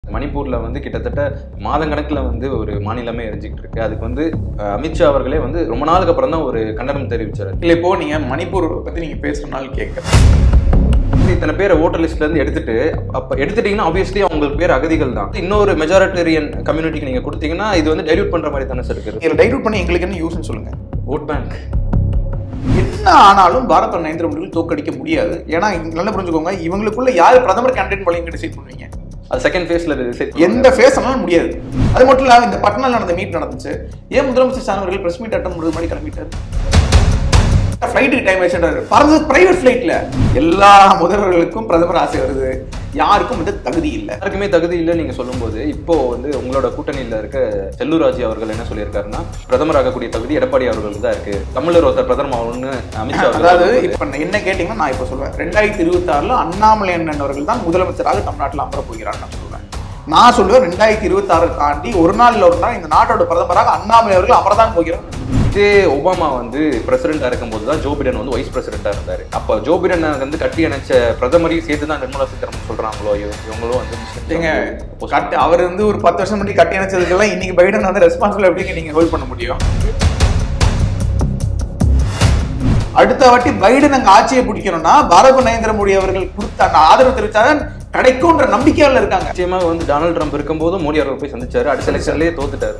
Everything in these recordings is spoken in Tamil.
மணிப்பூர்ல வந்து கிட்டத்தட்ட மாதக்கணக்கில் வந்து ஒரு மாநிலமே எரிஞ்சுக்கிட்டு இருக்கு அதுக்கு வந்து அஹ், அமித்ஷா அவர்களே வந்து ரொம்ப நாளுக்கு அப்புறம் தான் ஒரு கண்டனம் தெரிவிச்சாரு இல்லை இப்போ நீங்க மணிப்பூர் பத்தி நீங்க பேசுறதுனால கேட்க இத்தனை பேரை ஓட்டர் லிஸ்ட்ல இருந்து எடுத்துட்டு அப்ப எடுத்துட்டீங்கன்னா ஆப்வியஸ்லி அவங்களுக்கு பேர் அகதிகள் தான் இன்னொரு மெஜாரிட்டரியன் கம்யூனிட்டிக்கு நீங்க கொடுத்தீங்கன்னா இது வந்து டைல்யூட் பண்ற மாதிரி தானே சார் இருக்குது இதில் டைல்யூட் பண்ணி எங்களுக்கு என்ன யூஸ்னு சொல்லுங்க ஓட் பேங்க் என்ன ஆனாலும் பாரத் நரேந்திர மோடிகள் தோக்கடிக்க முடியாது ஏன்னா இங்க நல்லா புரிஞ்சுக்கோங்க இவங்களுக்குள்ள யார் பிரதமர் கேண்டிடேட் போலீங்க டிசைட் பண்ணுவீங்க அது செகண்ட் ஃபேஸ்ல எந்த ஃபேஸ் ஆனாலும் முடியாது அது மட்டும் இல்லாம இந்த பட்னால நடந்த மீட் நடந்துச்சு ஏன் முதலமைச்சர் ஸ்டாலின் அவர்கள் பிரஸ் மீட் அட்டன் பண்ணுறது மாதிரி கிளம்பிட்டாரு ஃப்ளைட்டுக்கு டைம் வச்சுட்டாரு பறந்தது பிரைவேட் ஃப்ளைட்ல எல்லா முதல்வர்களுக்கும் பிரதமர் ஆசை வருது யாருக்கும் வந்து தகுதி இல்லை யாருக்குமே தகுதி இல்லை நீங்க சொல்லும்போது இப்போ வந்து உங்களோட கூட்டணியில இருக்க செல்லூராஜி அவர்கள் என்ன சொல்லியிருக்காருன்னா பிரதமர் ஆகக்கூடிய தகுதி எடப்பாடி அவர்களுக்கு தான் இருக்கு தமிழர் ஒருத்தர் பிரதமர் ஆகணும்னு அமித்ஷா அவர்கள் அதாவது சொல்லும்போது, இப்ப நான் என்ன கேட்டீங்கன்னா நான் இப்ப சொல்லுவேன் ரெண்டாயிரத்தி இருபத்தி ஆறுல அண்ணாமலை அண்ணன் அவர்கள் தான் முதலமைச்சராக தமிழ்நாட்டில் அமர போகிறார் நான் சொல்லுவேன் நான் சொல்லுவேன் ரெண்டாயிரத்தி இருபத்தி ஆறு தாண்டி ஒரு நாள் ஒரு நாள் இந்த நாட்டோட பிரதமராக அண்ணாமலை அவர்கள் அமரதான் போகிறார் இதே ஒபாமா வந்து பிரசிடென்டா இருக்கும்போது தான் ஜோ பிடன் வந்து வைஸ் பிரசிடென்டா இருந்தாரு அப்ப ஜோ பிடன் வந்து கட்டி அணைச்ச பிரதமரையும் சேர்த்து தான் நிர்மலா சீதாராமன் சொல்றாங்களோ இவ- இவங்களும் வந்து முஸ்லிம்ஸ் ஏங்க வந்து oppose கட்டு அவர் வந்து ஒரு பத்து வருஷம் முன்னாடி கட்டி அணைச்சதுக்கெல்லாம் இன்னைக்கு பைடன் வந்து ரெஸ்பான்சிபிள் எப்படிங்க நீங்க ஹோல்ட் பண்ண முடியும் அடுத்த வாட்டி பைடன் அங்க ஆட்சியை பிடிக்கணும்னா பாரத நரேந்திர மோடி அவர்கள் கொடுத்த அந்த ஆதரவு தெரிவிச்சாதான் கிடைக்கும்ன்ற நம்பிக்கையால இருக்காங்க நிச்சயமாக வந்து டொனால்ட் ட்ரம்ப் இருக்கும்போது மோடி அவர்கள் போய் சந்திச்சாரு அடுத்த எலெக்ஷன்லயே தோத்துட்டாரு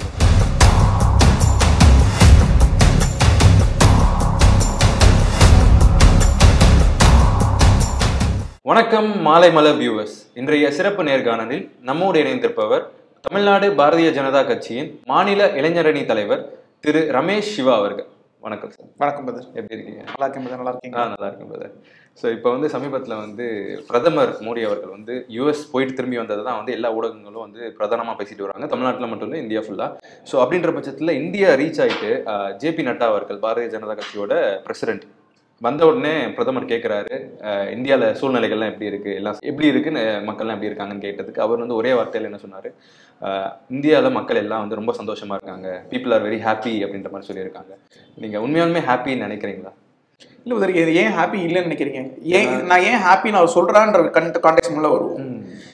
வணக்கம் மாலை மலர் வியூவர்ஸ் இன்றைய சிறப்பு நேர்காணலில் நம்மோடு இணைந்திருப்பவர் தமிழ்நாடு பாரதிய ஜனதா கட்சியின் மாநில இளைஞரணி தலைவர் திரு ரமேஷ் சிவா அவர்கள் வணக்கம் சார் வணக்கம் பதர் எப்படி இருக்கீங்க நல்லா இருக்கேன் brother, நல்லா இருக்கீங்க ஆ நல்லா இருக்கும் பிரதர் ஸோ இப்போ வந்து சமீபத்தில் வந்து பிரதமர் மோடி அவர்கள் வந்து யூஎஸ் போயிட்டு திரும்பி வந்தது தான் வந்து எல்லா ஊடகங்களும் வந்து பிரதானமாக பேசிட்டு வராங்க தமிழ்நாட்டில் மட்டும் இல்லை இந்தியா ஃபுல்லாக ஸோ அப்படின்ற பட்சத்தில் இந்தியா ரீச் ஆயிட்டு ஜேபி நட்டா அவர்கள் பாரதிய ஜனதா கட்சியோட பிரசிடென்ட் வந்த உடனே பிரதமர் கேட்குறாரு இந்தியாவில் சூழ்நிலைகள்லாம் எப்படி இருக்கு எல்லாம் எப்படி இருக்குன்னு மக்கள்லாம் எப்படி இருக்காங்கன்னு கேட்டதுக்கு அவர் வந்து ஒரே வார்த்தையில் என்ன சொன்னார் இந்தியாவில் மக்கள் எல்லாம் வந்து ரொம்ப சந்தோஷமா இருக்காங்க பீப்புள் ஆர் வெரி ஹாப்பி அப்படின்ற மாதிரி சொல்லியிருக்காங்க நீங்கள் உண்மையாலுமே ஹாப்பின்னு நினைக்கிறீங்களா இல்ல பதர் இது ஏன் ஹாப்பி இல்லைன்னு நினைக்கிறீங்க ஏன் நான் ஏன் ஹாப்பின்னு அவர் சொல்றான்ற கான்டெக்ட் உள்ள வருவோம்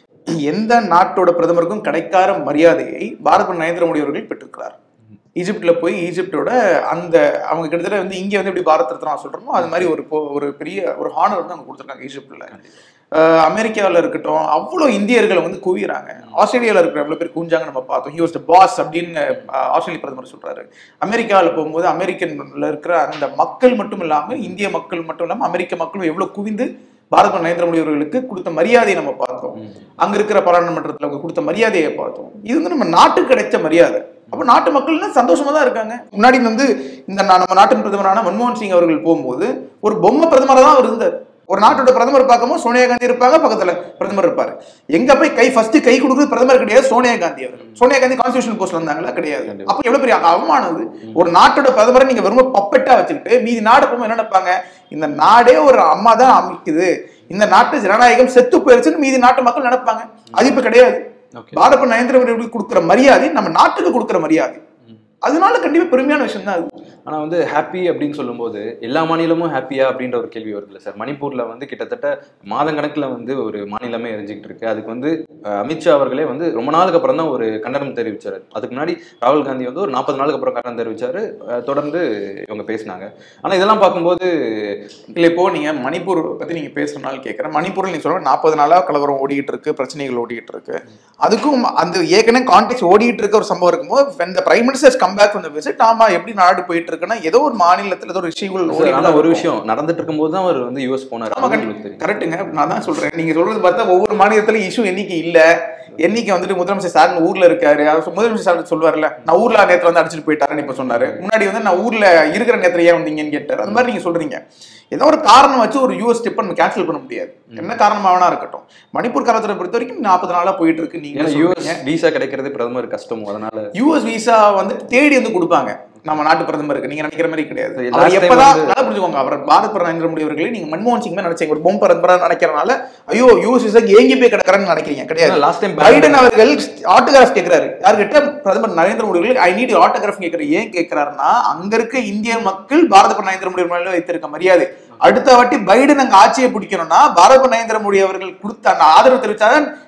எந்த நாட்டோட பிரதமருக்கும் கிடைக்காத மரியாதையை பாரத நரேந்திர மோடி அவர்கள் பெற்றிருக்கிறார் ஈஜிப்ட்ல போய் ஈஜிப்டோட அந்த அவங்க கிட்டத்தட்ட வந்து இங்க வந்து எப்படி பாரத் ரத்னா சொல்றோமோ அது மாதிரி ஒரு பொ- ஒரு பெரிய ஒரு ஹானர் வந்து அவங்க கொடுத்துருக்காங்க ஈஜிப்ட்ல அஹ் அமெரிக்காவில் இருக்கட்டும் அவ்வளோ இந்தியர்களை வந்து குவியறாங்க ஆஸ்திரேலியாவில் இருக்கிற எவ்வளோ பேர் குஞ்சாங்க நம்ம பார்த்தோம் ஹி வாஸ் த பாஸ் அப்படின்னு அஹ், ஆஸ்திரேலிய பிரதமர் சொல்றாரு அமெரிக்காவில் போகும்போது அமெரிக்கன்ல இருக்கிற அந்த மக்கள் மட்டும் இல்லாமல் இந்திய மக்கள் மட்டும் இல்லாமல் அமெரிக்க மக்களும் எவ்வளோ குவிந்து பாரத நரேந்திர மோடி அவர்களுக்கு கொடுத்த மரியாதையை நம்ம பார்த்தோம் அங்க இருக்கிற பாராளுமன்றத்தில் அவங்க கொடுத்த மரியாதையை பார்த்தோம் இது வந்து நம்ம நாட்டுக்கு கிடைச்ச மரியாதை அப்ப நாட்டு மக்கள்லாம் சந்தோஷமா தான் இருக்காங்க முன்னாடி வந்து இந்த நா- நம்ம நாட்டின் பிரதமரான மன்மோகன் சிங் அவர்கள் போகும்போது ஒரு பொம்மை பிரதமரா தான் அவர் இருந்தார் ஒரு நாட்டோட பிரதமர் பார்க்கும்போது சோனியா காந்தி இருப்பாங்க பக்கத்துல பிரதமர் இருப்பாரு எங்க போய் கை ஃபர்ஸ்ட் கை கொடுக்குறது பிரதமர் கிடையாது சோனியா காந்தி அவர்கள் சோனியா காந்தி கான்ஸ்டியூஷன் போஸ்ட்ல இருந்தாங்களா கிடையாது கண்டிப்பா. அப்ப எவ்வளவு பெரிய அவமானம் இது ஒரு நாட்டோட பிரதமரை நீங்க வெறும் பப்பெட்டா வச்சுக்கிட்டு மீதி நாடு போகும்போது என்ன நினைப்பாங்க இந்த நாடே ஒரு அம்மா தான் அமைக்குது இந்த நாட்டு ஜனநாயகம் செத்து போயிருச்சுன்னு மீதி நாட்டு மக்கள் நினைப்பாங்க அது இப்ப கிடையாது ஓகே பாரத நரேந்திர மோடி அவர்களுக்கு கொடுக்குற மரியாதை நம்ம நாட்டுக்கு கொடுக்குற மரியாதை அதனால கண்டிப்பா பெருமையான விஷயம் தான் அது ஆனா வந்து ஹாப்பி அப்படின்னு சொல்லும்போது எல்லா மாநிலமும் ஹாப்பியா அப்படின்ற ஒரு கேள்வி வருதுல்ல சார் மணிப்பூர்ல வந்து கிட்டத்தட்ட மாதக்கணக்கில் வந்து ஒரு மாநிலமே எரிஞ்சுக்கிட்டு இருக்கு அதுக்கு வந்து அஹ், அமித்ஷா அவர்களே வந்து ரொம்ப நாளுக்கு அப்புறம் தான் ஒரு கண்டனம் தெரிவிச்சாரு அதுக்கு முன்னாடி ராகுல் காந்தி வந்து ஒரு நாற்பது நாளுக்கு அப்புறம் கண்டனம் தெரிவிச்சாரு அஹ், தொடர்ந்து இவங்க பேசினாங்க ஆனா இதெல்லாம் பார்க்கும்போது இல்ல இப்போ நீங்க மணிப்பூர் பத்தி நீங்க பேசுறதுனால கேட்கறேன் மணிப்பூர்ல நீங்க சொல்ற நாற்பது நாளா கலவரம் ஓடிட்டு இருக்கு பிரச்சனைகள் ஓடிட்டு இருக்கு அதுக்கும் அந்த ஏற்கனவே கான்டெக்ட் ஓடிட்டு இருக்க ஒரு சம்பவம் இருக்கும்போது when the prime minister has come back from the visit ஆமா எப்படி நாடு போயிட்டு இருக்குன்னா ஏதோ ஒரு மாநிலத்துல ஏதோ ஒரு விஷயங்கள் சார், ஓடிட்டு ஆனா தான் ஒரு இருக்கும். விஷயம் நடந்துட்டு இருக்கும்போது தான் அவர் வந்து யூஎஸ் போனார் ஆமா, அது உங்களுக்கு தெரியும் கரெக்ட்டுங்க நான் தான் சொல்றேன் நீங்க சொல்றது பார்த்தா ஒவ்வொரு மாநிலத்திலும் இஷ்யூ எண்ணிக்கை இல்ல என்னைக்கு வந்துட்டு முதலமைச்சர் ஸ்டாலின் ஊர்ல இருக்காரு அவர் சொ- முதலமைச்சர் ஸ்டாலின் சொல்லுவார்ல நான் ஊர்ல நேரத்துல வந்து அடிச்சுட்டு போயிட்டாருன்னு இப்ப சொன்னாரு முன்னாடி வந்து நான் ஊர்ல இருக்கிற நேரத்துல ஏன் வந்தீங்கன்னு கேட்டாரு அந்த மாதிரி நீங்க சொல்றீங்க ஏதோ ஒரு காரணம் வச்சு ஒரு யூஎஸ் ஸ்டெப் நம்ம கேன்சல் பண்ண முடியாது என்ன காரணமா வேணா இருக்கட்டும் மணிப்பூர் காலத்தை பொறுத்த வரைக்கும் நாற்பது நாளா போயிட்டு இருக்கு நீங்க ஏன்னா சொல்றீங்க. யூஎஸ் விசா கிடைக்கிறது பிரதமர் கஷ்டம் அதனால யூஎஸ் விசா வந்து தேடி வந்து கொடுப்பாங்க நம்ம நாட்டு பிரதமருக்கு நீங்க நினைக்கிற மாதிரி கிடையாது சரி, அவர் last time எப்பதான் வந்து- நல்லா புரிஞ்சுக்கோங்க அவர் பாரத் பிரதமர் நரேந்திர மோடி அவர்களே நீங்க மன்மோகன் சிங் மாதிரி நினைச்சீங்க ஒரு பொம் பிரதமரா நினைக்கிறனால ஐயோ யூஎஸ் விசா ஏங்கி போய் கிடக்குறான்னு நினைக்கிறீங்க கிடையாது லாஸ்ட் டைம் பைடன் அவர்கள் ஆட்டோகிராஃப் கேட்கிறாரு யார்கிட்ட பிரதமர் நரேந்திர மோடி அவர்கள் ஐ நீட் ஆட்டோகிராஃப் கேட்கிறாரு ஏன் கேட்கிறாருன்னா அங்க இருக்க இந்திய மக்கள் பாரத பிரதமர் நரேந்திர மோடி அவர்கள் மேல வைத்திருக்க மரியாதை அடுத்த வாட்டி பைடன் அங்க ஆட்சியை பிடிக்கணும்னா பாரத நரேந்திர மோடி அவர்கள் கொடுத்த அந்த ஆதரவு தெரிவிச்சாதான்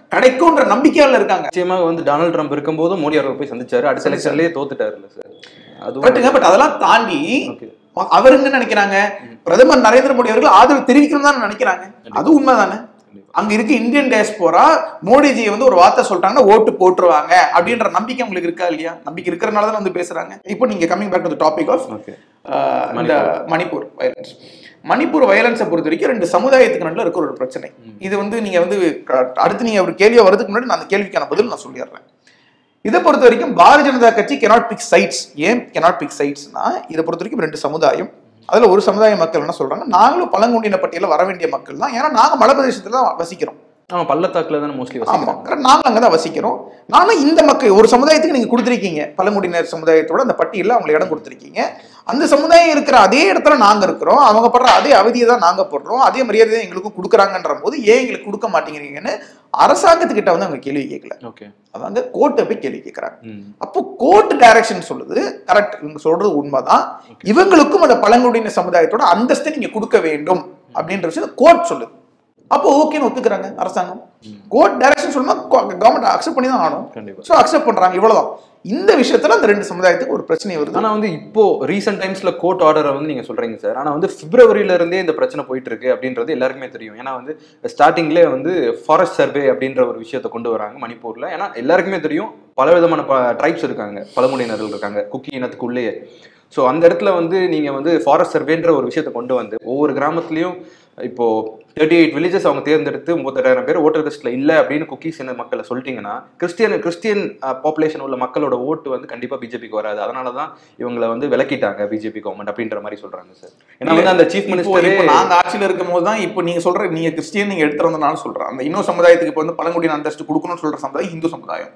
கிடைக்கும்ன்ற நம்பிக்கையால இருக்காங்க நிச்சயமாக வந்து டொனால்ட் ட்ரம்ப் இருக்கும்போது மோடி அவர்கள் போய் சந்திச்சாரு அடுத்த எலெக்ஷன்லயே தோத்துட்டாருல்ல சார் அதுவும் கரெக்டுங்க பட் அதெல்லாம் தாண்டி ஓகே அவருங்க நினைக்கிறாங்க பிரதமர் நரேந்திர மோடி அவர்கள் ஆதரவு தெரிவிக்கணும் தான் நினைக்கிறாங்க அது உண்மைதானே அங்க இருக்க இந்தியன் டேஸ்போரா மோடிஜியை வந்து ஒரு வார்த்தை சொல்லிட்டாங்கன்னா ஓட்டு போட்டுருவாங்க அப்படின்ற நம்பிக்கை உங்களுக்கு இருக்கா இல்லையா நம்பிக்கை இருக்கிறனால தான் வந்து பேசுறாங்க இப்போ நீங்க coming back to topic of okay இந்த மணிப்பூர் வயலன்ஸ் மணிப்பூர் வயலன்ஸை பொறுத்த வரைக்கும் ரெண்டு சமுதாயத்துக்கு நடுவில் இருக்கிற ஒரு பிரச்சனை இது வந்து நீங்க வந்து க- அடுத்து நீங்க ஒரு கேள்வியா வரதுக்கு முன்னாடி நான் அந்த கேள்விக்கான பதில் நான் சொல்லிடுறேன் இதை பொறுத்த வரைக்கும் பாரதிய ஜனதா கட்சி கெனாட் பிக் சைட்ஸ் ஏன் கெனாட் பிக் சைட்ஸ்னா இதை பொறுத்த வரைக்கும் ரெண்டு சமுதாயம் அதுல ஒரு சமுதாய மக்கள் என்ன சொல்றாங்க நாங்களும் பழங்குடியின பட்டியல வர வேண்டிய மக்கள் தான் ஏன்னா நாங்க மலைப்பிரதேசத்துல தான் வசிக்கிறோம் ஆமா பள்ளத்தாக்குல தானே மோஸ்ட்லி ஆமா correct. நாங்க அங்கதான் வசிக்கிறோம் நானும் இந்த மக்கள் ஒரு சமுதாயத்துக்கு நீங்க கொடுத்துருக்கீங்க பழங்குடியினர் சமுதாயத்தோட அந்த பட்டியலில் அவங்களுக்கு இடம் கொடுத்துருக்கீங்க அந்த சமுதாயம் இருக்கிற அதே இடத்துல நாங்க இருக்கிறோம் அவங்க படுற அதே அவதியை தான் நாங்க படுறோம் அதே மரியாதை தான் எங்களுக்கும் கொடுக்குறாங்கன்ற போது ஏன் எங்களுக்கு கொடுக்க மாட்டேங்கிறீங்கன்னு அரசாங்கத்துக்கிட்ட வந்து அவங்க கேள்வி கேட்கல ஓகே அவங்க கோர்ட்டை போய் கேள்வி கேட்கறாங்க ம் அப்போ கோர்ட் டைரக்ஷன் சொல்லுது கரெக்ட் இவங்க சொல்றது உண்மைதான் இவங்களுக்கும் அந்த பழங்குடியின சமுதாயத்தோட அந்தஸ்தை நீங்க கொடுக்க வேண்டும் அப்படின்ற விஷயம் கோர்ட் சொல்லுது அப்போ ஓகேன்னு ஒத்துக்கிறாங்க அரசாங்கம் கோர்ட் டைரக்ஷன் சொன்னா கவர்மெண்ட் அக்செப்ட் பண்ணி தான் ஆகணும் கண்டிப்பா ஸோ அக்செப்ட் பண்றாங்க இவ்வளவுதான் இந்த விஷயத்துல அந்த ரெண்டு சமுதாயத்துக்கு ஒரு பிரச்சனை வருது ஆனா வந்து இப்போ ரீசெண்ட் டைம்ஸ்ல கோர்ட் ஆர்டரை வந்து நீங்க சொல்றீங்க சார் ஆனா வந்து பிப்ரவரியில இருந்தே இந்த பிரச்சனை போயிட்டு இருக்கு அப்படின்றது எல்லாருக்குமே தெரியும் ஏன்னா வந்து ஸ்டார்டிங்ல வந்து ஃபாரஸ்ட் சர்வே அப்படின்ற ஒரு விஷயத்தை கொண்டு வராங்க மணிப்பூர்ல ஏன்னா எல்லாருக்குமே தெரியும் பல விதமான ட்ரைப்ஸ் இருக்காங்க பழங்குடியினர்கள் இருக்காங்க குக்கி இனத்துக்குள்ளேயே ஸோ அந்த இடத்துல வந்து நீங்க வந்து ஃபாரஸ்ட் சர்வேன்ற ஒரு விஷயத்தை கொண்டு வந்து ஒவ்வொரு கிராமத்துலயும் இப்போ தேர்ட்டி எயிட் வில்லேஜஸ் அவங்க தேர்ந்தெடுத்து முப்பத்தெட்டாயிரம் பேர் ஓட்டர் லிஸ்ட்ல இல்ல அப்படின்னு குக்கீஸ் இன மக்களை சொல்லிட்டீங்கன்னா கிறிஸ்டியன் கிறிஸ்டியன் பாப்புலேஷன் உள்ள மக்களோட ஓட்டு வந்து கண்டிப்பா பிஜேபிக்கு வராது அதனால தான் இவங்களை வந்து விலக்கிட்டாங்க பிஜேபி கவர்மெண்ட் அப்படின்ற மாதிரி சொல்றாங்க சார் ஏன்னா வந்து அந்த சீஃப் இப்போ மினிஸ்டரே இப்போ நாங்க ஆட்சியில இருக்கும் போது தான் இப்போ நீங்க சொல்ற நீங்க கிறிஸ்டியன் நீங்க எடுத்துட்டு வந்து நான் சொல்றேன் அந்த இன்னொரு சமுதாயத்துக்கு இப்போ வந்து பழங்குடியின அந்தஸ்து கொடுக்கணும்னு சொல்ற சமுதாயம் இந்து சமுதாயம்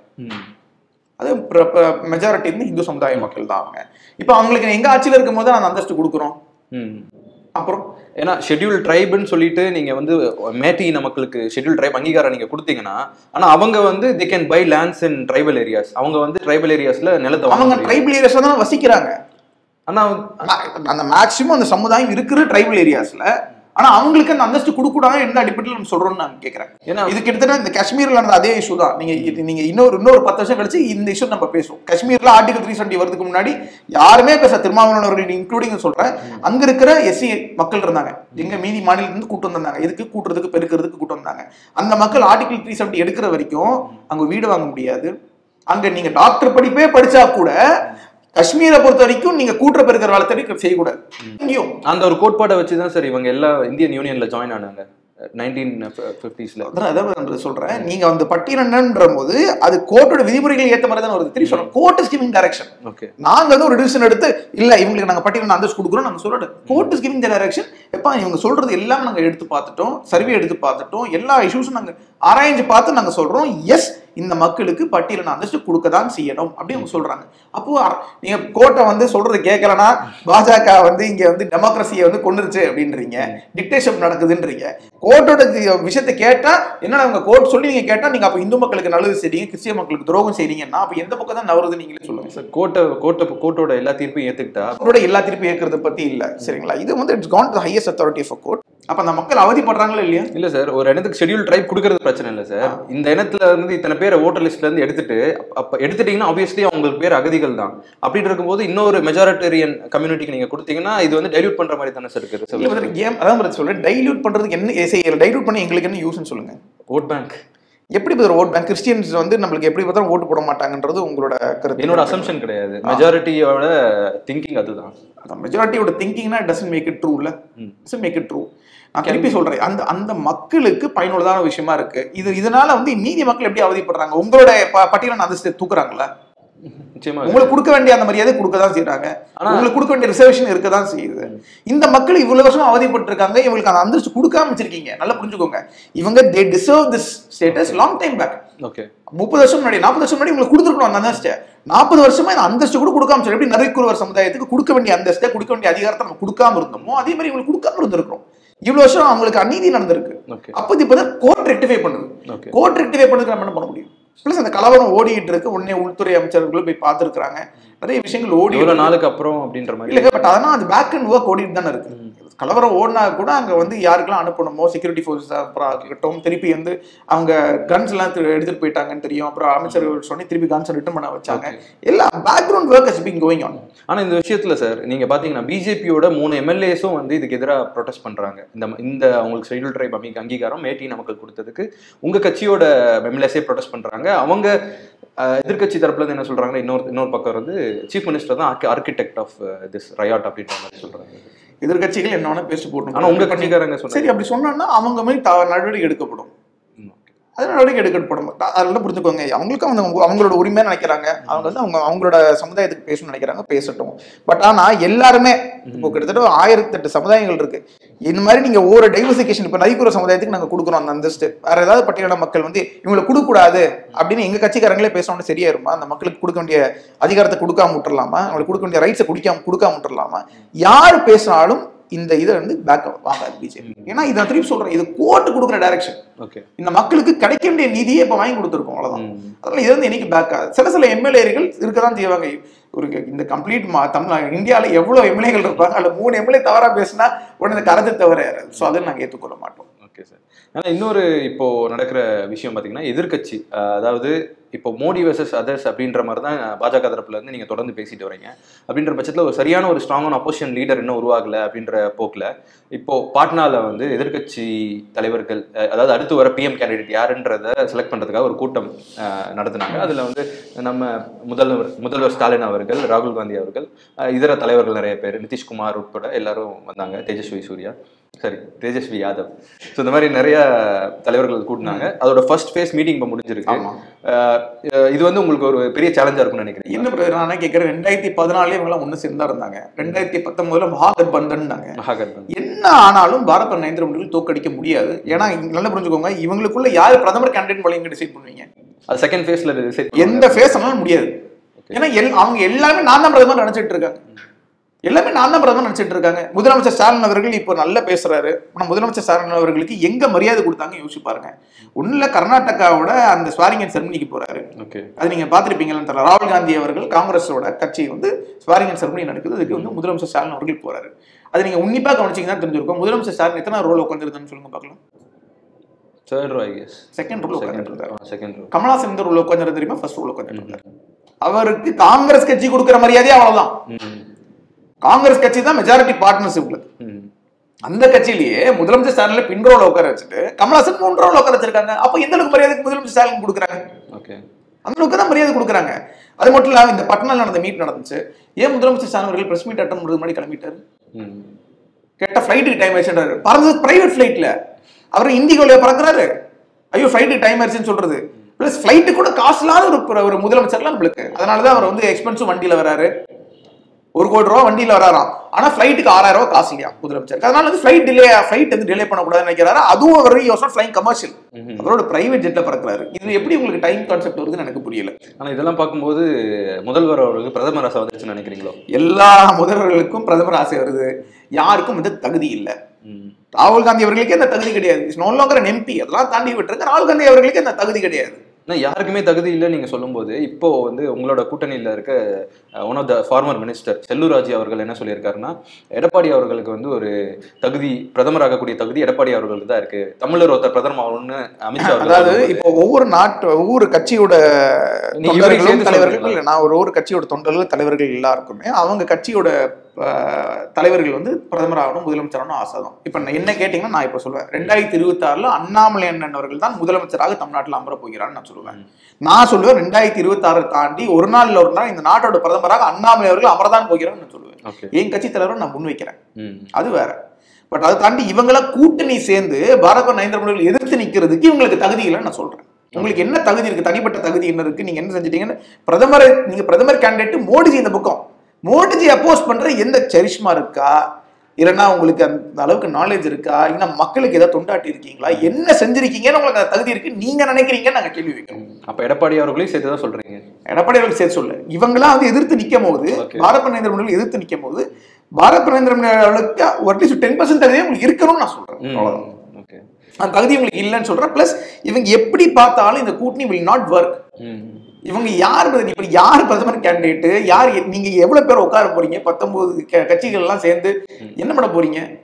அது மெஜாரிட்டி வந்து இந்து சமுதாய மக்கள் தான் அவங்க இப்போ அவங்களுக்கு எங்க ஆட்சியில இருக்கும் போது அந்த அந்தஸ்து கொடுக்குறோம் அப்புறம் ஏன்னா ஷெட்யூல் ட்ரைப்னு சொல்லிட்டு நீங்க வந்து மேட்டி இன மக்களுக்கு ஷெட்யூல் ட்ரைப் அங்கீகாரம் நீங்க கொடுத்தீங்கன்னா ஆனா அவங்க வந்து they can buy lands in tribal areas அவங்க வந்து ட்ரைபல் ஏரியாஸ்ல நிலத்தை வாங்க அவங்க முடியும். ட்ரைபிள் ஏரியாஸ்ல தான் வசிக்கிறாங்க ஆனா ஆனா, அந்த மேக்சிமம் அந்த சமுதாயம் இருக்கிற ட்ரைபிள் ஏரியாஸ்ல ஆனா அவங்களுக்கு அந்த அந்தஸ்து கொடுக்கூடாது எந்த அடிப்படையில் நம்ம சொல்றோம்னு நான் கேட்கறேன் ஏன்னா இது கிட்டத்தட்ட இந்த காஷ்மீர்ல நடந்த அதே இஷ்யூ தான் நீங்க இது நீங்க இன்னொரு இன்னொரு பத்து வருஷம் கழிச்சு இந்த இஷ்யூ நம்ம பேசுவோம் காஷ்மீர்ல ஆர்டிகல் த்ரீ செவன்டி வரதுக்கு முன்னாடி யாருமே பேச திருமாவளவன் அவர்கள் இன்க்ளூடிங் சொல்றேன் அங்க இருக்கிற எஸ்சி மக்கள் இருந்தாங்க எங்க மீதி மாநிலத்துல இருந்து கூட்டு வந்தாங்க எதுக்கு கூட்டுறதுக்கு பெருக்கிறதுக்கு கூட்டு வந்தாங்க அந்த மக்கள் ஆர்டிகல் த்ரீ செவன்டி எடுக்கிற வரைக்கும் அங்க வீடு வாங்க முடியாது அங்க நீங்க டாக்டர் படிப்பே படிச்சா கூட காஷ்மீரை பொறுத்த வரைக்கும் நீங்க கூட்டுற பெருக்கிற வளர்த்து செய்யக்கூடாது இங்கேயும் அந்த ஒரு கோட்பாடை வச்சு தான் சார் இவங்க எல்லா இந்தியன் யூனியன்ல ஜாயின் ஆனாங்க நைன்டீன் ஃபிஃப்டிஸ்ல அதான் அதான் நான் சொல்றேன் நீங்க வந்து பட்டியலன்ற போது அது கோர்ட்டோட விதிமுறைகள் ஏத்த மாதிரி தான் வருது திருப்பி சொல்றேன் court is giving direction okay நாங்க வந்து ஒரு டிசிஷன் எடுத்து இல்ல இவங்களுக்கு நாங்க பட்டியல் அந்தஸ்து கொடுக்குறோம் நாங்க சொல்றோம் கோர்ட் இஸ் கிவிங் டைரக்ஷன் எப்பா இவங்க சொல்றது எல்லாம் நாங்க எடுத்து பார்த்துட்டோம் சர்வே எடுத்து பார்த்துட்டோம் எல்லா இஷ்யூஸும் நாங்க ஆராய்ஞ்சு பார்த்து நாங்க சொல்றோம் எஸ் இந்த மக்களுக்கு பட்டியலின அந்தஸ்து கொடுக்க தான் செய்யணும் அப்படின்னு அவங்க சொல்றாங்க அப்போ அர- நீங்க கோர்ட்டை வந்து சொல்றது கேட்கலன்னா பாஜக வந்து இங்க வந்து டெமோக்ரஸியை வந்து கொண்டுருச்சு அப்படின்றீங்க டிக்டேஷன் நடக்குதுன்றீங்க கோர்ட்டோட விஷயத்தை கேட்டா என்னடா உங்க கோர்ட் சொல்லி நீங்க கேட்டா நீங்க அப்ப இந்து மக்களுக்கு நல்லது செய்றீங்க கிறிஸ்டிய மக்களுக்கு துரோகம் செய்றீங்கன்னா அப்ப எந்த பக்கம் தான் நவருது நீங்களே சொல்லுங்க சார் கோர்ட்டை கோர்ட்டை கோர்ட்டோட எல்லா தீர்ப்பையும் ஏத்துக்கிட்டா அவரோட எல்லா திருப்பி ஏற்கிறத பத்தி இல்ல சரிங்களா இது வந்து it's gone to highest authority of court அப்ப அந்த மக்கள் அவதிப்படுறாங்களா இல்லையா இல்ல சார் ஒரு இடத்துக்கு ஷெட்யூல் ட்ரைப் கொடுக்கறது பிரச்சனை இல்ல சார் இந்த இனத்துல இருந்து இத்தனை பேரை ஓட்டர் லிஸ்ட்ல இருந்து எடுத்துட்டு அப்ப- அப்ப எடுத்துட்டீங்கன்னா ஆப்வியஸ்லி அவங்களுக்கு பேர் அகதிகள் தான் அப்படி இருக்கும்போது இன்னொரு மெஜாரிட்டரியன் கம்யூனிட்டிக்கு நீங்க கொடுத்தீங்கன்னா இது வந்து டைல்யூட் பண்ற மாதிரி தானே சார் இல்ல இருக்குது வந்து ஏன் அதான் பிரதர் சொல்றேன் டைல்யூட் பண்றதுக்கு என்ன டைல்யூட் பண்ணி எங்களுக்கு என்ன யூஸ்னு சொல்லுங்க ஓட் பேங்க் எப்படி பிரதர் ஓட் பேங்க் கிறிஸ்டியன்ஸ் வந்து நம்மளுக்கு எப்படி பார்த்தாலும் ஓட்டு போட மாட்டாங்கன்றது உங்களோட கருத்து என்னோட அசம்ஷன் கிடையாது மெஜாரிட்டியோட திங்கிங் அதுதான் மெஜாரிட்டியோட திங்கிங்னா டசன் மேக் இட் ட்ரூ இல்ல டசன் மேக் இட் ட்ரூ நான் திருப்பி சொல்றேன் அந்த அந்த மக்களுக்கு பயனுள்ளதான விஷயமா இருக்கு இது இதனால வந்து மீதி மக்கள் எப்படி அவதிப்படுறாங்க உங்களோட ப- பட்டியலை அந்தஸ்து தூக்குறாங்களா நிச்சயமா உங்களுக்கு கொடுக்க வேண்டிய அந்த மரியாதை கொடுக்க தான் செய்யறாங்க ஆனா- உங்களுக்கு கொடுக்க வேண்டிய ரிசர்வேஷன் இருக்க தான் செய்யுது இந்த மக்கள் இவ்வளவு வருஷம் அவதிப்பட்டு இருக்காங்க இவங்களுக்கு அந்த அந்தஸ்து கொடுக்காம வச்சிருக்கீங்க நல்லா புரிஞ்சுக்கோங்க இவங்க they deserve this status long time back okay முப்பது வருஷம் முன்னாடி நாற்பது வருஷம் முன்னாடி உங்களுக்கு கொடுத்துருக்கணும் அந்த அந்தஸ்தை நாற்பது வருஷமா இந்த அந்தஸ்து கூட கொடுக்காம சொல்லி எப்படி நரிக்குறவர் சமுதாயத்துக்கு கொடுக்க வேண்டிய அந்தஸ்தை கொடுக்க வேண்டிய அதிகாரத்தை நம்ம கொடுக்காம இருந்தோமோ அதே மாதிரி இவங்களுக்கு கொடுக்காம இருந்திருக்கிறோம் இவ்வளவு வருஷம் அவங்களுக்கு அநீதி நடந்திருக்கு ஓகே அப்போ இது இப்பதான் கோர்ட் ரெக்டிஃபை பண்ணுது ஓகே கோர்ட் ரெக்டிஃபை பண்ணதுக்கு நம்ம என்ன பண்ண முடியும் ப்ளஸ் அந்த கலவரம் ஓடிட்டு இருக்கு உடனே உள்துறை அமைச்சர்களும் போய் பார்த்துருக்காங்க நிறைய விஷயங்கள் ஓடி எவ்வளவு நாளுக்கு அப்புறம் அப்படின்ற மாதிரி இல்லைங்க பட் அதெல்லாம் அது பேக் அண்ட் ஒர்க் ஓடிட்டு தானே இருக்கு கலவரம் ஓடினா கூட அங்க வந்து யாருக்கெல்லாம் அனுப்பணுமோ செக்யூரிட்டி ஃபோர்ஸஸ் அப்புறம் இருக்கட்டும் திருப்பி வந்து அவங்க கன்ஸ் எல்லாம் திரு- எடுத்துட்டு போயிட்டாங்கன்னு தெரியும் அப்புறம் அமைச்சர்கள் சொன்னி திருப்பி கன்ஸ் ரிட்டர்ன் பண்ண வச்சாங்க எல்லாம் background work has been going on ஆனா இந்த விஷயத்துல சார் நீங்க பாத்தீங்கன்னா பிஜேபியோட மூணு எம்எல்ஏஸும் வந்து இதுக்கு எதிராக ப்ரொடெஸ்ட் பண்றாங்க இந்த இந்த அவங்களுக்கு ஷெட்யூல் ட்ரைப் அமி அங்கீகாரம் மேட்டி நமக்கு கொடுத்ததுக்கு உங்க கட்சியோட எம்எல்ஏஸே ப்ரொடெஸ்ட் பண்றாங்க அவங்க அஹ், எதிர்க்கட்சி தரப்புல இருந்து என்ன சொல்றாங்கன்னா இன்னொரு இன்னொரு பக்கம் வந்து சீஃப் மினிஸ்டர் தான் ஆர்கிடெக்ட் ஆஃப் திஸ் ரயாட் அப்படின்ற மாதிரி சொல்றாங்க எதிர்கட்சிகள் என்ன வேணா பேசி போட்டு ஆனா உங்க கட்சிக்காரங்க சொன்னாங்க சரி அப்படி சொன்னா அவங்க மாதிரி த- நடவடிக்கை எடுக்கப்படும் அது நடவடிக்கை எடுக்கப்படும் அதெல்லாம் புரிஞ்சுக்கோங்க அவங்களுக்கும் அவங்க அவங்க- அவங்களோட உரிமையா நினைக்கிறாங்க அவங்க வந்து அவங்க அவங்களோட சமுதாயத்துக்கு பேசணும்னு நினைக்கிறாங்க பேசட்டும் பட் ஆனா எல்லாருமே இப்போ கிட்டத்தட்ட ஆயிரத்தி எட்டு சமுதாயங்கள் இருக்கு இந்த மாதிரி நீங்க ஒவ்வொரு டைவர்சிகேஷன் இப்போ நதிக்குற சமுதாயத்துக்கு நாங்க கொடுக்குறோம் அந்த அந்தஸ்து வேற ஏதாவது பட்டியலின மக்கள் வந்து இவங்களை கொடுக்க கூடாது அப்படின்னு எங்க கட்சிக்காரங்களே பேசணும்னு சரியாயிருமா அந்த மக்களுக்கு கொடுக்க வேண்டிய அதிகாரத்தை கொடுக்காம விட்டுறலாமா அவங்களுக்கு கொடுக்க வேண்டிய ரைட்ஸை குடிக்காம கொடுக்காம விட்டுறலாமா யார் பேசினாலும் இந்த இதை வந்து பேக் வாங்காது பிஜேபி ஏன்னா இதை நான் திருப்பி சொல்றேன் இது கோர்ட்டு கொடுக்குற டைரக்ஷன் ஓகே இந்த மக்களுக்கு கிடைக்க வேண்டிய நிதியை இப்ப வாங்கி கொடுத்துருக்கோம் அவ்வளவுதான் அதனால இது வந்து என்னைக்கு பேக் ஆகுது சில சில எம்எல்ஏகள் இருக்கதான் செய்வாங்க ஒரு இந்த கம்ப்ளீட் மா தமிழ் இந்தியாவில் எவ்வளவு எம்எல்ஏகள் இருப்பாங்க அதுல மூணு எம்எல்ஏ தவறா பேசினா உடனே இந்த கரத்தை தவிர ஸோ அதை நாங்கள் ஏற்றுக்கொள்ள மாட்டோம் ஓகே சார் ஆனால் இன்னொரு இப்போ நடக்கிற விஷயம் பார்த்தீங்கன்னா எதிர்க்கட்சி அஹ், அதாவது இப்போ மோடி வர்சஸ் அதர்ஸ் அப்படின்ற மாதிரி தான் பாஜக தரப்புல இருந்து நீங்க தொடர்ந்து பேசிட்டு வரீங்க அப்படின்ற பட்சத்தில் ஒரு சரியான ஒரு ஸ்ட்ராங்கான அப்போசிஷன் லீடர் இன்னும் உருவாகல அப்படின்ற போக்கில் இப்போ பாட்னால வந்து எதிர்க்கட்சி தலைவர்கள் அஹ், அதாவது அடுத்து வர பிஎம் கேண்டிடேட் யாருன்றத செலக்ட் பண்றதுக்காக ஒரு கூட்டம் அஹ், நடத்துனாங்க அதுல வந்து நம்ம முதல்வர் முதல்வர் ஸ்டாலின் அவர்கள் ராகுல் காந்தி அவர்கள் அஹ், இதர தலைவர்கள் நிறைய பேர் நிதிஷ்குமார் உட்பட எல்லாரும் வந்தாங்க தேஜஸ்வி சூர்யா சரி தேஜஸ்வி யாதவ் ஸோ இந்த மாதிரி நிறைய தலைவர்கள் கூட்டினாங்க அதோட ஃபர்ஸ்ட் ஃபேஸ் மீட்டிங் இப்போ முடிஞ்சிருக்கு ஆமா. அஹ் அஹ் இது வந்து உங்களுக்கு ஒரு பெரிய சேலஞ்சா இருக்கும்னு நினைக்கிறேன் என்ன பிரதர் நான் கேட்கறேன் ரெண்டாயிரத்தி பதினாலே இவங்க எல்லாம் ஒண்ணு சேர்ந்தா இருந்தாங்க ரெண்டாயிரத்தி பத்தொன்பதுல மகாகட் பந்தன்னாங்க மகாகட்பந்தன் என்ன ஆனாலும் பாரத நரேந்திர மோடிகள் தோக்கடிக்க முடியாது ஏன்னா இங்க நல்லா புரிஞ்சுக்கோங்க இவங்களுக்குள்ள யார் பிரதமர் கேண்டிடேட் வழிங்க டிசைட் பண்ணுவீங்க அது செகண்ட் ஃபேஸ்ல டிசைட் எந்த ஃபேஸ் ஆனாலும் முடியாது ஏன்னா எல் அவங்க எல்லாமே நான் தான் பிரதமர் நினைச்சிட்டு இருக்காங்க எல்லாமே நான் தான் பிரதமர் நினைச்சிட்டு இருக்காங்க முதலமைச்சர் ஸ்டாலின் அவர்கள் இப்போ நல்லா பேசுறாரு ஆனா முதலமைச்சர் ஸ்டாலின் அவர்களுக்கு எங்க மரியாதை கொடுத்தாங்க யோசிச்சு பாருங்க ஒண்ணுல கர்நாடகாவோட அந்த ஸ்வாரிங் அண்ட் செரமனிக்கு போறாரு ஓகே அது நீங்க பாத்திருப்பீங்கன்னு தெரியல ராகுல் காந்தி அவர்கள் காங்கிரஸோட கட்சி வந்து ஸ்வாரிங் அண்ட் செரமனி நடக்குது அதுக்கு வந்து முதலமைச்சர் ஸ்டாலின் அவர்கள் போறாரு அது நீங்க உன்னிப்பா கவனிச்சீங்கன்னா தெரிஞ்சிருக்கும் முதலமைச்சர் ஸ்டாலின் எத்தனை ரோல் உட்காந்துருந்தான்னு சொல்லுங்க பார்க்கலாம் third row I guess second role second உட்காந்துருந்தாரு second row Kamal Haasan எந்த ரோல் உட்காந்துருந்து தெரியுமா ஃபர்ஸ்ட் ரோல் உட்காந்துருந்தாரு அவருக்கு காங்கிரஸ் கட்சி கொடுக்குற மரியாதையே அவ்வளவுதான் காங்கிரஸ் கட்சி தான் மெஜாரிட்டி பார்ட்னர்ஷிப்ல அந்த கட்சியிலேயே முதலமைச்சர் ஸ்டாலின்ல பின் ரோல உட்கார வச்சுட்டு கமலாசன் மூன்று ரோல உட்கார வச்சிருக்காங்க அப்ப எந்த அளவுக்கு மரியாதைக்கு முதலமைச்சர் ஸ்டாலின் கொடுக்குறாங்க ஓகே அந்த அளவுக்கு தான் மரியாதை கொடுக்குறாங்க அது மட்டும் இல்லாம இந்த பட்னால நடந்த மீட் நடந்துச்சு ஏன் முதலமைச்சர் ஸ்டாலின் அவர்கள் பிரஸ் மீட் அட்டன் பண்ணுறது முன்னாடி கிளம்பிட்டாரு கேட்டா ஃப்ளைட்டுக்கு டைம் ஆயிடுச்சுன்றாரு பறந்தது பிரைவேட் ஃப்ளைட்ல அவர் இந்திகோல பறக்குறாரு ஐயோ ஃப்ளைட்டுக்கு டைம் ஆயிடுச்சுன்னு சொல்றது பிளஸ் ஃப்ளைட்டு கூட காசு இல்லாத ஒரு ஒரு முதலமைச்சர்லாம் நம்மளுக்கு அதனாலதான் அவர் வந்து எக்ஸ்பென்சிவ் வண்டியில வராரு ஒரு கோடி ரூபா வண்டியில வராராம் ஆனா ஃபிளைட்டுக்கு ஆறாயிரம் ரூபாய் காசு இல்லையா முதலமைச்சருக்கு அதனால வந்து ஃபிளைட் டிலே ஃபிளைட் வந்து டிலே பண்ணக்கூடாதுன்னு நினைக்கிறாரு அதுவும் அவர் யோசனை ஃபிளைங் கமர்ஷியல் அவரோட பிரைவேட் ஜெட்ல பறக்குறாரு இது எப்படி உங்களுக்கு டைம் கான்செப்ட் வருதுன்னு எனக்கு புரியல ஆனா இதெல்லாம் பார்க்கும்போது முதல்வர் அவர்களுக்கு பிரதமர் ஆசை வந்துருச்சுன்னு நினைக்கிறீங்களோ எல்லா முதல்வர்களுக்கும் பிரதமர் ஆசை வருது யாருக்கும் வந்து தகுதி இல்லை ராகுல் காந்தி அவர்களுக்கு அந்த தகுதி கிடையாது நோ லாங்கர் எம்பி அதெல்லாம் தாண்டி விட்டுருக்கு ராகுல் காந்தி அவர்களுக்கு அந்த தகுதி கிடையாது ஆனா யாருக்குமே தகுதி இல்லை நீங்க சொல்லும்போது இப்போ வந்து உங்களோட கூட்டணியில இருக்க one of the farmer minister செல்லூராஜி அவர்கள் என்ன சொல்லியிருக்காருன்னா எடப்பாடி அவர்களுக்கு வந்து ஒரு தகுதி பிரதமர் ஆகக்கூடிய தகுதி எடப்பாடி அவர்களுக்கு தான் இருக்கு தமிழர் ஒருத்தர் பிரதமர் ஆகணும்னு அமித்ஷா அவர்கள் அதாவது சொல்லும்போது, இப்போ ஒவ்வொரு நாட்டு ஒவ்வொரு கட்சியோட நீங்க இவரையும் தொண்டர்களும் சேர்த்து தலைவர்கள் சொல்றீங்களா? இல்ல நான் ஒரு ஒவ்வொரு கட்சியோட தொண்டர்கள் தலைவர்கள் எல்லாருக்குமே அவங்க கட்சியோட அஹ், தலைவர்கள் வந்து பிரதமர் ஆகணும் முதலமைச்சர் ஆகணும் ஆசை தான் இப்போ நான் என்ன கேட்டீங்கன்னா நான் இப்போ சொல்லுவேன் ரெண்டாயிரத்தி இருபத்தி ஆறுல அண்ணாமலை அண்ணன் அவர்கள் தான் முதலமைச்சராக தமிழ்நாட்டில் அமர போகிறான்னு நான் சொல்லுவேன் நான் சொல்லுவேன் ரெண்டாயிரத்தி இருபத்தி ஆறு தாண்டி ஒரு நாள் இல்ல ஒரு நாள் இந்த நாட்டோட பிரதமராக அண்ணாமலை அவர்கள் அமரதான் போகிறான்னு நான் சொல்லுவேன் Okay. என் கட்சி தலைவரை நான் முன்வைக்கிறேன் ம். அது வேற பட் அதை தாண்டி இவங்களாம் கூட்டணி சேர்ந்து பாரத நரேந்திர மோடிகள் எதிர்த்து நிக்கிறதுக்கு இவங்களுக்கு தகுதி இல்லைன்னு நான் சொல்றேன் உங்களுக்கு என்ன தகுதி இருக்கு தனிப்பட்ட தகுதி என்ன இருக்கு நீங்க என்ன செஞ்சிட்டீங்கன்னு பிரதமர் நீங்க பிரதமர் கேண்டிடேட் மோடிஜி இந்த பக்கம் மோடிஜி அப்போஸ் பண்ற எந்த சரிஷ்மா இருக்கா இல்லைன்னா உங்களுக்கு அந்த அளவுக்கு நாலேஜ் இருக்கா இல்லைன்னா மக்களுக்கு ஏதாவது தொண்டாட்டி இருக்கீங்களா என்ன செஞ்சிருக்கீங்கன்னு உங்களுக்கு அந்த தகுதி இருக்கு நீங்க நினைக்கிறீங்கன்னு நாங்க கேள்வி வைக்கிறோம் அப்ப எடப்பாடி அவர்களையும் சேர்த்து தான் சொல்றீங்க எடப்பாடி அவர்கள் சேர்த்து சொல்ல இவங்களாம் வந்து எதிர்த்து நிற்கும் போது Okay. பாரத நரேந்திர மோடி எதிர்த்து நிற்கும் போது பாரத நரேந்திர மோடி அவர்களுக்கு அட்லீஸ்ட் டென் பர்சன்ட் தகுதியே உங்களுக்கு இருக்கணும்னு நான் சொல்றேன் அவ்வளவுதான் ஓகே அந்த தகுதி உங்களுக்கு இல்லைன்னு சொல்றேன் பிளஸ் இவங்க எப்படி பார்த்தாலும் இந்த கூட்டணி வில் நாட் ஒர்க் இவங்க யார் பிரதமர் இப்ப யார் பிரதமர் கேண்டிடேட் யார் எ- நீங்க எவ்வளவு பேர் உட்கார போறீங்க பத்தொன்பது க- கட்சிகள் எல்லாம் சேர்ந்து என்ன பண்ண போறீங்க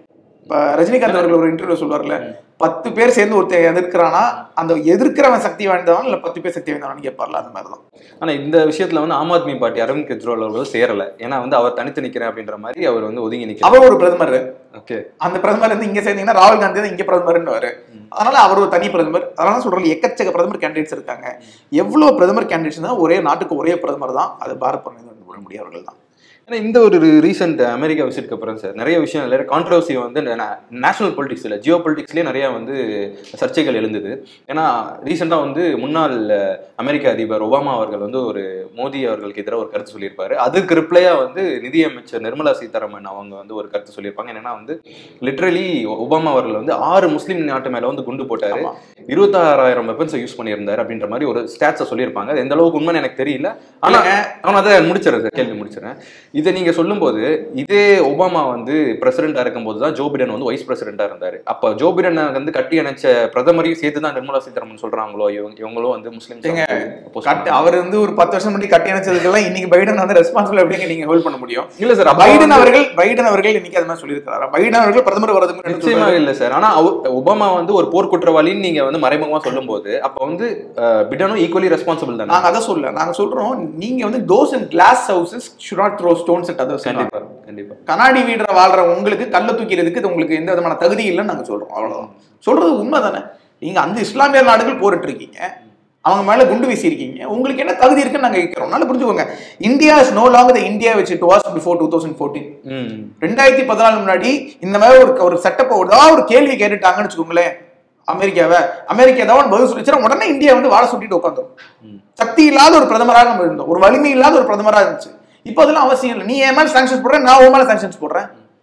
இப்ப ரஜினிகாந்த் அவர்கள் ஒரு இன்டர்வியூ சொல்வார்ல பத்து பேர் சேர்ந்து ஒருத்தன் எதிர்க்கிறானா அந்த எதிர்க்கிறவன் சக்தி வாய்ந்தவன் இல்ல பத்து பேர் சக்தி வாய்ந்தவன் கேட்பார்ல அந்த மாதிரிதான் ஆனா இந்த விஷயத்துல வந்து ஆம் ஆத்மி பார்ட்டி அரவிந்த் கெஜ்ரிவால் அவர்கள் சேரல ஏன்னா வந்து அவர் தனித்து நிக்கிறேன் அப்படின்ற மாதிரி அவர் வந்து ஒதுங்கி நிக்கிறார் அவர் ஒரு பிரதமர் ஓகே அந்த பிரதமர் வந்து இங்க சேர்ந்தீங்கன்னா ராகுல் காந்தி தான் இங்க பிரதமர்னு அதனால அவர் ஒரு தனி பிரதமர் அதனால சொல்றேன் எக்கச்சக்க பிரதமர் கேண்டிடேட்ஸ் இருக்காங்க எவ்வளவு பிரதமர் கேண்டிடேட்ஸ் தான் ஒரே நாட்டுக்கு ஒரே பிரதமர் தான் அது பாரத் பிரதமர் முடிய அவர்கள் தான் ஏன்னா இந்த ஒரு ரீசெண்ட் அமெரிக்கா விசிட்க்கு அப்புறம் சார் நிறைய விஷயம் நிறைய கான்ட்ரவர்சி வந்து நேஷனல் பொலிட்டிக்ஸ்ல ஜியோ பொலிட்டிக்ஸ்லேயே நிறைய வந்து சர்ச்சைகள் எழுந்தது ஏன்னா ரீசெண்டாக வந்து முன்னாள் அமெரிக்க அதிபர் ஒபாமா அவர்கள் வந்து ஒரு மோடி அவர்களுக்கு எதிராக ஒரு கருத்து சொல்லியிருப்பாரு அதுக்கு ரிப்ளையா வந்து நிதியமைச்சர் நிர்மலா சீதாராமன் அவங்க வந்து ஒரு கருத்து சொல்லியிருப்பாங்க என்னன்னா வந்து லிட்ரலி ஒபாமா அவர்கள் வந்து ஆறு முஸ்லீம் நாட்டு மேல வந்து குண்டு போட்டாரு ஆமா. இருபத்தாறாயிரம் வெப்பன்ஸை யூஸ் பண்ணியிருந்தாரு அப்படின்ற மாதிரி ஒரு ஸ்டாட்ஸை சொல்லியிருப்பாங்க அது எந்த அளவுக்கு உண்மைன்னு எனக்கு தெரியல ஆனா அவன் அதை முடிச்சிடறேன் சார் கேள்வி முடிச்சிடறேன் இதை நீங்க சொல்லும்போது இதே ஒபாமா வந்து பிரசிடென்டா இருக்கும்போது தான் ஜோ பிடன் வந்து வைஸ் பிரசிடென்டா இருந்தாரு அப்ப ஜோ பிடனை வந்து கட்டி அணைச்ச பிரதமரையும் சேர்த்து தான் நிர்மலா சீதாராமன் சொல்றாங்களோ இவங்க இவங்களும் வந்து முஸ்லீம் கட்டு அவர் வந்து ஒரு பத்து வருஷம் முன்னாடி கட்டி அணைச்சதுக்கெல்லாம் இன்னைக்கு பைடன் வந்து ரெஸ்பான்சிபிள் எப்படிங்க நீங்க ஹோல்ட் பண்ண முடியும் இல்ல சார் பைடன் அவர்கள் பைடன் அவர்கள் இன்னைக்கு அது மாதிரி சொல்லியிருக்காரா பைடன் அவர்கள் பிரதமர் வரதுக்கு முன்னாடி நிச்சயமா சொல்றாரு. இல்ல சார் ஆனா அவர் ஒபாமா வந்து ஒரு போர் குற்றவாளின்னு நீங்க வந்து மறைமுகமா சொல்லும்போது அப்ப வந்து அஹ், பிடனும் ஈக்குவலி ரெஸ்பான்சிபிள் தானே நாங்க அதை சொல்ல நாங்க சொல்றோம் நீங்க வந்து those and glass houses should not throw stones at others கண்டிப்பா கண்டிப்பா கண்ணாடி வீடுற வாழ்ற உங்களுக்கு கல்ல தூக்கிறதுக்கு இது உங்களுக்கு எந்த விதமான தகுதி இல்லைன்னு நாங்க சொல்றோம் அவ்வளவுதான் சொல்றது உண்மை தானே நீங்க அந்த இஸ்லாமிய நாடுகள் போரிட்டு இருக்கீங்க அவங்க மேல குண்டு வீசி இருக்கீங்க உங்களுக்கு என்ன தகுதி இருக்குன்னு நாங்க கேட்கிறோம் நல்லா புரிஞ்சுக்கோங்க India is no long the India which it was before two thousand fourteen hmm ரெண்டாயிரத்தி பதினாலு முன்னாடி இந்த மாதிரி ஒரு ஒரு செட்டப் ஏதாவது ஒரு கேள்வி கேட்டுட்டாங்கன்னு வச்சுக்கோங்களேன் அமெரிக்காவை அமெரிக்கா ஏதாவது பதில் சொல்லிச்சுன்னா உடனே இந்தியா வந்து வாழ சுட்டிட்டு உட்காந்துரும் ம். சக்தி இல்லாத ஒரு பிரதமராக நம்ம இருந்தோம் ஒரு வலிமை இல்லாத ஒரு பிரதமராக இருந்துச்சு இப்போ அதெல்லாம் அவசியம் இல்லை நீ என் மேல சாங்ஷன்ஸ் போடுற நான் உன் மேல சாங்ஷன்ஸ் போடுறேன்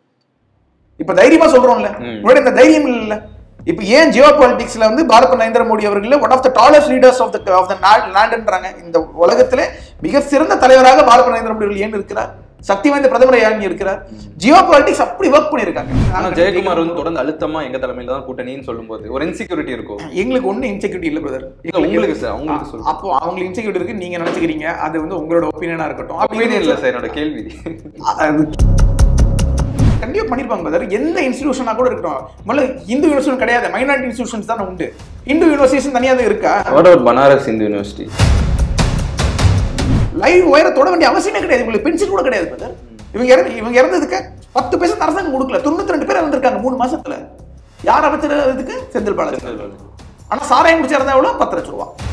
இப்ப தைரியமா சொல்றோம்ல ம். முன்னாடி இந்த தைரியம் இல்ல இப்ப ஏன் ஜியோ பாலிடிக்ஸ்ல வந்து பாரத நரேந்திர மோடி அவர்கள் one of the tallest leaders of the of the லேண்ட்ன்றாங்க இந்த உலகத்திலே மிக சிறந்த தலைவராக பாரத நரேந்திர மோடி அவர்கள் ஏன் இருக்கிறார் சக்தி வாய்ந்த பிரதமர் ஏன் இருக்கிறார் ஜியோ பாலிடிக்ஸ் அப்படி ஒர்க் பண்ணிருக்காங்க ஆனா ஜெயக்குமார் வந்து தொடர்ந்து அழுத்தமா எங்க தலைமையில தான் கூட்டணின்னு சொல்லும்போது ஒரு இன்செக்யூரிட்டி இருக்கும் எங்களுக்கு ஒன்றும் இன்செக்யூரிட்டி இல்லை பிரதர் இல்ல உங்களுக்கு சார் அவங்களுக்கு சொல்லுங்க அப்போ அவங்களுக்கு இன்செக்யூரிட்டி இருக்கு நீங்க நினைச்சுக்கிறீங்க அது வந்து உங்களோட ஒப்பீனியனா இருக்கட்டும் ஒப்பீனியன் இல்ல சார் என்னோட கேள்வி அது கண்டிப்பா பண்ணிருப்பாங்க பிரதர் எந்த இன்ஸ்டிடியூஷனா கூட இருக்கட்டும் முதல்ல இந்து யூனிவர்சிட்டி கிடையாது மைனாரிட்டி இன்ஸ்டிடியூஷன்ஸ் தானே உண்டு இந்து யூனிவர்சிட்டிஸ் தனியாக தான் இருக்கா what about Banaras Hindu university live ஒயரை தொட வேண்டிய அவசியமே கிடையாது உங்களுக்கு பென்ஷன் கூட கிடையாது பிரதர் இவங்க இறந்து இவங்க இறந்ததுக்கு பத்து பைசா அரசாங்கம் கொடுக்கல தொண்ணூத்தி ரெண்டு பேர் இறந்துருக்காங்க மூணு மாசத்துல யார் அமைச்சர் இதுக்கு செந்தில் பாலாஜி ஆனா சாராயம் குடிச்சு இறந்தா எவ்வளவு பத்து லட்சம் ரூபா